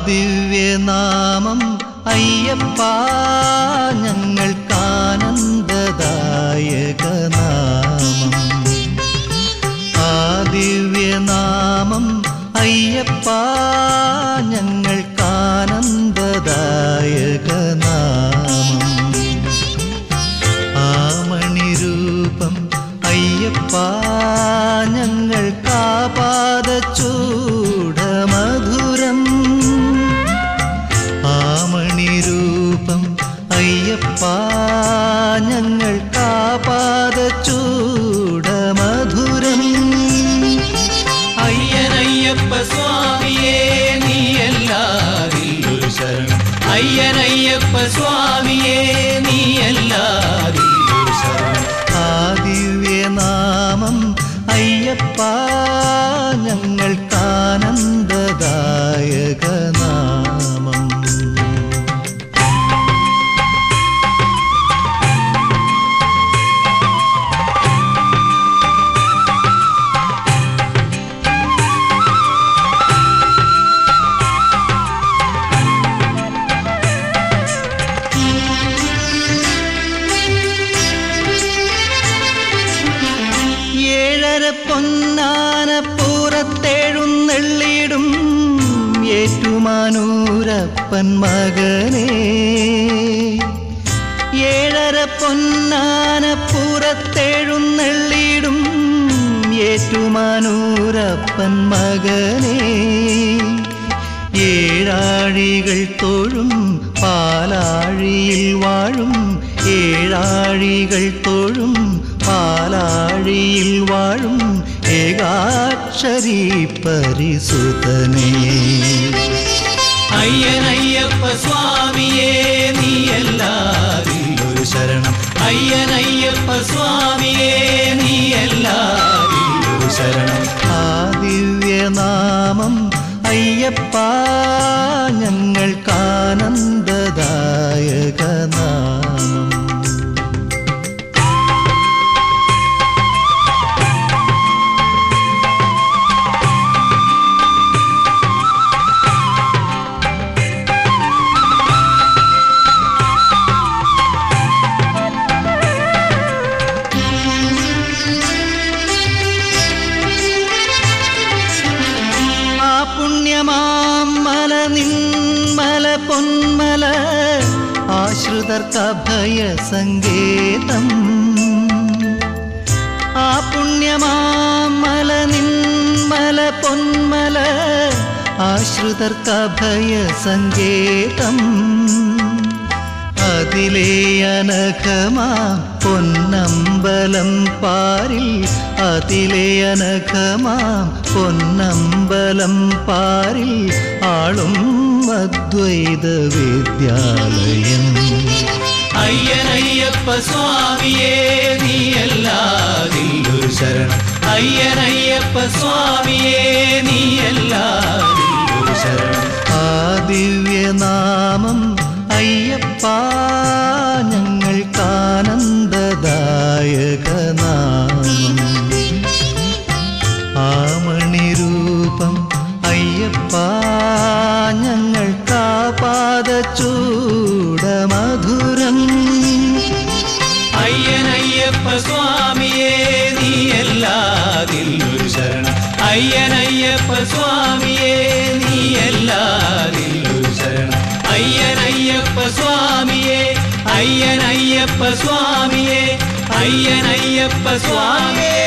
ദിവ്യനാമം അയ്യപ്പ ഞങ്ങൾക്കാനന്ദദായകനാമം ആ ദിവ്യനാമം അയ്യപ്പ ഞങ്ങൾക്കാനന്ദദായകനാമം ആ മണിരൂപം അയ്യപ്പ ഞങ്ങൾക്കാപാദ ചൂടമധുരം ആ മണിരൂപം അയ്യപ്പ ഞങ്ങൾക്കാപാദ ചൂടമധുരം അയ്യനയ്യപ്പ സ്വാമിയേ നീയല്ലാതില്ലൊരു ശരണം അയ്യനയ്യപ്പ സ്വാമിയേ നീയല്ലാതില്ലൊരു ശരണം ആ ദിവ്യനാമം അയ്യപ്പ ഞങ്ങൾക്കാനന്ദദായകനാമം ഏഴര പൊന്നാന പുറത്തെഴുന്നള്ളിടും ഏറ്റുമാനൂരപ്പൻ മകനേ ഏഴര പൊന്നാന പുറത്തെഴുന്നള്ളിടും ഏറ്റുമാനൂരപ്പൻ മകനേ ഏഴാഴികൾ തൊഴും പാലാഴിയിൽ വാഴും ഏഴാഴികൾ തൊഴും പാലാഴിയിൽ വാഴും ഏകാക്ഷരി പരിസുതനേ അയ്യനയ്യപ്പ സ്വാമിയേ നീയല്ലാതില്ലൊരു ശരണം അയ്യനയ്യപ്പ സ്വാമിയേ നീയല്ലാതില്ലൊരു ശരണം ആ ദിവ്യനാമം അയ്യപ്പ ഞങ്ങൾക്കാനന്ദദായകനാമം ആ പുണ്യമാം മല നിന്മല പൊന്മല ആശ്രിതർക്കഭയ സങ്കേതം ആ പുണ്യമാം മല നിന്മല പൊന്മല ആശ്രിതർക്കഭയ സങ്കേതം അതിലേ അനഘമാ പൊന്നമ്പലം പാരിൽ അതിലേ അനഘമാ പൊന്നമ്പലം പാരിൽ ആളും അദ്വൈത വിദ്യാലയം അയ്യനയ്യപ്പ സ്വാമിയേ നീയല്ലാതില്ലൊരു ശരണം അയ്യനയ്യപ്പ സ്വാമിയേ നീയല്ലാതില്ലൊരു ശരണം ആ ദിവ്യനാമം അയ്യപ്പ ഞങ്ങൾക്കാനന്ദദായകനാമം ആ മണിരൂപം അയ്യപ്പ ഞങ്ങൾക്കാപാദ ചൂടമധുരം അയ്യനയ്യപ്പ സ്വാമിയേ നീയല്ലാതില്ലൊരു ശരണം അയ്യനയ്യപ്പ സ്വാമിയേ നീയല്ലാതില്ലൊരു ശരണം അയ്യനയ്യപ്പ സ്വാമിയേ അയ്യനയ്യപ്പ സ്വാമിയേ അയ്യനയ്യപ്പ സ്വാമിയേ